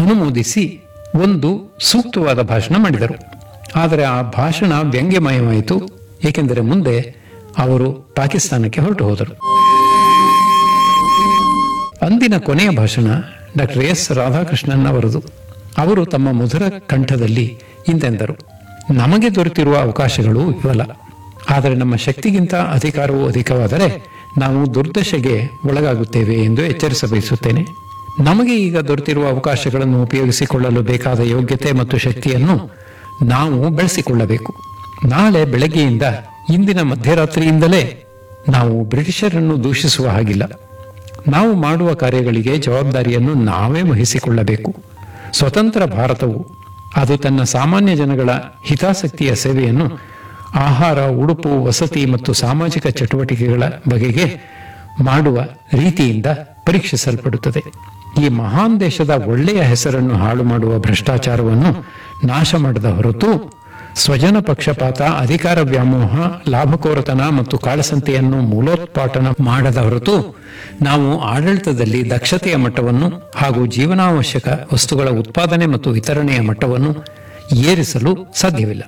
ಅನುಮೋದಿಸಿ ಒಂದು ಸೂಕ್ತವಾದ ಭಾಷಣ ಮಾಡಿದರು ಆದರೆ ಆ ಭಾಷಣ ವ್ಯಂಗ್ಯಮಯವಾಯಿತು ಏಕೆಂದರೆ ಮುಂದೆ ಅವರು ಪಾಕಿಸ್ತಾನಕ್ಕೆ ಹೊರಟು ಹೋದರು ಅಂದಿನ ಕೊನೆಯ ಭಾಷಣ ಡಾಕ್ಟರ್ ಎಸ್ ರಾಧಾಕೃಷ್ಣನ್ ಅವರದು ಅವರು ತಮ್ಮ ಮಧುರ ಕಂಠದಲ್ಲಿ ಇಂತೆಂದರು ನಮಗೆ ದೊರೆತಿರುವ ಅವಕಾಶಗಳು ಇವಲ್ಲ ಆದರೆ ನಮ್ಮ ಶಕ್ತಿಗಿಂತ ಅಧಿಕಾರವು ಅಧಿಕವಾದರೆ ನಾವು ದುರ್ದಶೆಗೆ ಒಳಗಾಗುತ್ತೇವೆ ಎಂದು ಎಚ್ಚರಿಸ ಬಯಸುತ್ತೇನೆ ನಮಗೆ ಈಗ ದೊರೆತಿರುವ ಅವಕಾಶಗಳನ್ನು ಉಪಯೋಗಿಸಿಕೊಳ್ಳಲು ಬೇಕಾದ ಯೋಗ್ಯತೆ ಮತ್ತು ಶಕ್ತಿಯನ್ನು ನಾವು ಬೆಳೆಸಿಕೊಳ್ಳಬೇಕು ನಾಳೆ ಬೆಳಗ್ಗೆಯಿಂದ ಇಂದಿನ ಮಧ್ಯರಾತ್ರಿಯಿಂದಲೇ ನಾವು ಬ್ರಿಟಿಷರನ್ನು ದೂಷಿಸುವ ಹಾಗಿಲ್ಲ ನಾವು ಮಾಡುವ ಕಾರ್ಯಗಳಿಗೆ ಜವಾಬ್ದಾರಿಯನ್ನು ನಾವೇ ವಹಿಸಿಕೊಳ್ಳಬೇಕು ಸ್ವತಂತ್ರ ಭಾರತವು ಅದು ತನ್ನ ಸಾಮಾನ್ಯ ಜನಗಳ ಹಿತಾಸಕ್ತಿಯ ಸೇವೆಯನ್ನು ಆಹಾರ ಉಡುಪು ವಸತಿ ಮತ್ತು ಸಾಮಾಜಿಕ ಚಟುವಟಿಕೆಗಳ ಬಗೆಗೆ ಮಾಡುವ ರೀತಿಯಿಂದ ಪರೀಕ್ಷಿಸಲ್ಪಡುತ್ತದೆ ಈ ಮಹಾನ್ ದೇಶದ ಒಳ್ಳೆಯ ಹೆಸರನ್ನು ಹಾಳು ಮಾಡುವ ಭ್ರಷ್ಟಾಚಾರವನ್ನು ನಾಶ ಮಾಡದ ಹೊರತು ಸ್ವಜನ ಪಕ್ಷಪಾತ ಅಧಿಕಾರ ವ್ಯಾಮೋಹ ಲಾಭಕೋರತನ ಮತ್ತು ಕಾಳಸಂತೆಯನ್ನು ಮೂಲೋತ್ಪಾಟನ ಮಾಡದ ಹೊರತು ನಾವು ಆಡಳಿತದಲ್ಲಿ ದಕ್ಷತೆಯ ಮಟ್ಟವನ್ನು ಹಾಗೂ ಜೀವನಾವಶ್ಯಕ ವಸ್ತುಗಳ ಉತ್ಪಾದನೆ ಮತ್ತು ವಿತರಣೆಯ ಮಟ್ಟವನ್ನು ಏರಿಸಲು ಸಾಧ್ಯವಿಲ್ಲ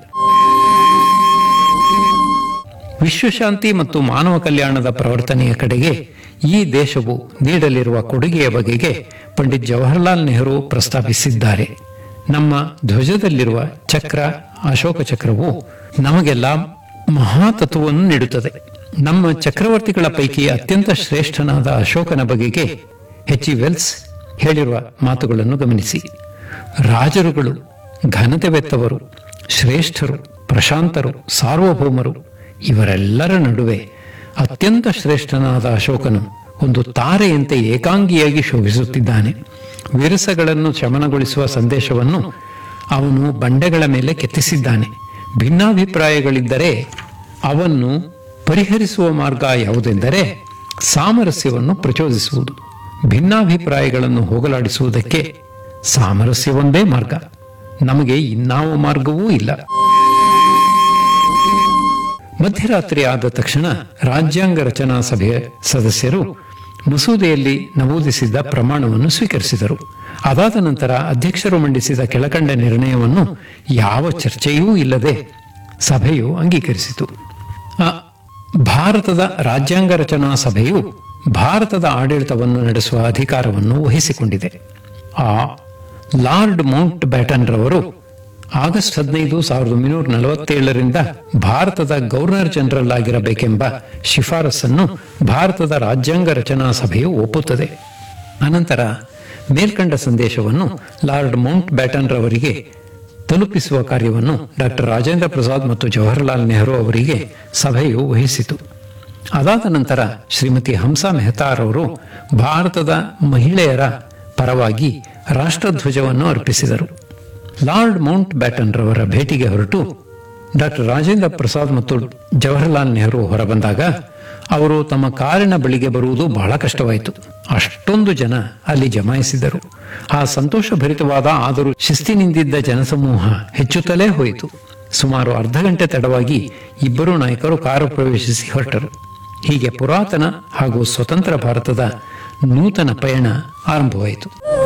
ವಿಶ್ವಶಾಂತಿ ಮತ್ತು ಮಾನವ ಕಲ್ಯಾಣದ ಪ್ರವರ್ತನೆಯ ಕಡೆಗೆ ಈ ದೇಶವು ನೀಡಲಿರುವ ಕೊಡುಗೆಯ ಬಗೆಗೆ ಪಂಡಿತ್ ಜವಾಹರ್ಲಾಲ್ ನೆಹರು ಪ್ರಸ್ತಾಪಿಸಿದ್ದಾರೆ ನಮ್ಮ ಧ್ವಜದಲ್ಲಿರುವ ಚಕ್ರ ಅಶೋಕ ಚಕ್ರವು ನಮಗೆಲ್ಲ ಮಹಾತತ್ವವನ್ನು ನೀಡುತ್ತದೆ ನಮ್ಮ ಚಕ್ರವರ್ತಿಗಳ ಪೈಕಿ ಅತ್ಯಂತ ಶ್ರೇಷ್ಠನಾದ ಅಶೋಕನ ಬಗೆಗೆ ಎಚ್ ಇ ವೆಲ್ಸ್ ಹೇಳಿರುವ ಮಾತುಗಳನ್ನು ಗಮನಿಸಿ ರಾಜರುಗಳು ಘನತೆವೆತ್ತವರು ಶ್ರೇಷ್ಠರು ಪ್ರಶಾಂತರು ಸಾರ್ವಭೌಮರು ಇವರೆಲ್ಲರ ನಡುವೆ ಅತ್ಯಂತ ಶ್ರೇಷ್ಠನಾದ ಅಶೋಕನು ಒಂದು ತಾರೆಯಂತೆ ಏಕಾಂಗಿಯಾಗಿ ಶೋಭಿಸುತ್ತಿದ್ದಾನೆ ವಿರಸಗಳನ್ನು ಶಮನಗೊಳಿಸುವ ಸಂದೇಶವನ್ನು ಅವನು ಬಂಡೆಗಳ ಮೇಲೆ ಕೆತ್ತಿಸಿದ್ದಾನೆ ಭಿನ್ನಾಭಿಪ್ರಾಯಗಳಿದ್ದರೆ ಅವನ್ನು ಪರಿಹರಿಸುವ ಮಾರ್ಗ ಯಾವುದೆಂದರೆ ಸಾಮರಸ್ಯವನ್ನು ಪ್ರಚೋದಿಸುವುದು ಭಿನ್ನಾಭಿಪ್ರಾಯಗಳನ್ನು ಹೋಗಲಾಡಿಸುವುದಕ್ಕೆ ಸಾಮರಸ್ಯವೊಂದೇ ಮಾರ್ಗ ನಮಗೆ ಇನ್ನಾವ ಮಾರ್ಗವೂ ಇಲ್ಲ ಮಧ್ಯರಾತ್ರಿ ಆದ ತಕ್ಷಣ ರಾಜ್ಯಾಂಗ ರಚನಾ ಸಭೆಯ ಸದಸ್ಯರು ಮಸೂದೆಯಲ್ಲಿ ನಮೂದಿಸಿದ್ದ ಪ್ರಮಾಣವನ್ನು ಸ್ವೀಕರಿಸಿದರು ಅದಾದ ನಂತರ ಅಧ್ಯಕ್ಷರು ಮಂಡಿಸಿದ ಕೆಳಕಂಡ ನಿರ್ಣಯವನ್ನು ಯಾವ ಚರ್ಚೆಯೂ ಇಲ್ಲದೆ ಸಭೆಯು ಅಂಗೀಕರಿಸಿತು ಆ, ಭಾರತದ ರಾಜ್ಯಾಂಗ ರಚನಾ ಸಭೆಯು ಭಾರತದ ಆಡಳಿತವನ್ನು ನಡೆಸುವ ಅಧಿಕಾರವನ್ನು ವಹಿಸಿಕೊಂಡಿದೆ ಆ ಲಾರ್ಡ್ ಮೌಂಟ್ ಬ್ಯಾಟನ್ ರವರು ಆಗಸ್ಟ್ ಹದಿನೈದು ಸಾವಿರದ ಒಂಬೈನೂರ ನಲವತ್ತೇಳರಿಂದ ಭಾರತದ ಗವರ್ನರ್ ಜನರಲ್ ಆಗಿರಬೇಕೆಂಬ ಶಿಫಾರಸನ್ನು ಭಾರತದ ರಾಜ್ಯಾಂಗ ರಚನಾ ಸಭೆಯು ಒಪ್ಪುತ್ತದೆ ಅನಂತರ ಮೇಲ್ಕಂಡ ಸಂದೇಶವನ್ನು ಲಾರ್ಡ್ ಮೌಂಟ್ ಬ್ಯಾಟನ್ ರವರಿಗೆ ತಲುಪಿಸುವ ಕಾರ್ಯವನ್ನು ಡಾಕ್ಟರ್ ರಾಜೇಂದ್ರ ಪ್ರಸಾದ್ ಮತ್ತು ಜವಾಹರ್ಲಾಲ್ ನೆಹರು ಅವರಿಗೆ ಸಭೆಯು ವಹಿಸಿತು ಅದಾದ ನಂತರ ಶ್ರೀಮತಿ ಹಂಸಾ ಮೆಹತಾರವರು ಭಾರತದ ಮಹಿಳೆಯರ ಪರವಾಗಿ ರಾಷ್ಟ್ರಧ್ವಜವನ್ನು ಅರ್ಪಿಸಿದರು ಲಾರ್ಡ್ ಮೌಂಟ್ ಬ್ಯಾಟನ್ ರವರ ಭೇಟಿಗೆ ಹೊರಟು ಡಾಕ್ಟರ್ ರಾಜೇಂದ್ರ ಪ್ರಸಾದ್ ಮತ್ತು ಜವಾಹರ್ಲಾಲ್ ನೆಹರು ಹೊರಬಂದಾಗ ಅವರು ತಮ್ಮ ಕಾರಿನ ಬಳಿಗೆ ಬರುವುದು ಬಹಳ ಕಷ್ಟವಾಯಿತು ಅಷ್ಟೊಂದು ಜನ ಅಲ್ಲಿ ಜಮಾಯಿಸಿದರು ಆ ಸಂತೋಷಭರಿತವಾದ ಆದರೂ ಶಿಸ್ತಿನಿಂದಿದ್ದ ಜನಸಮೂಹ ಹೆಚ್ಚುತ್ತಲೇ ಹೋಯಿತು ಸುಮಾರು ಅರ್ಧ ಗಂಟೆ ತಡವಾಗಿ ಇಬ್ಬರು ನಾಯಕರು ಕಾರು ಪ್ರವೇಶಿಸಿ ಹೊರಟರು ಹೀಗೆ ಪುರಾತನ ಹಾಗೂ ಸ್ವತಂತ್ರ ಭಾರತದ ನೂತನ ಪಯಣ ಆರಂಭವಾಯಿತು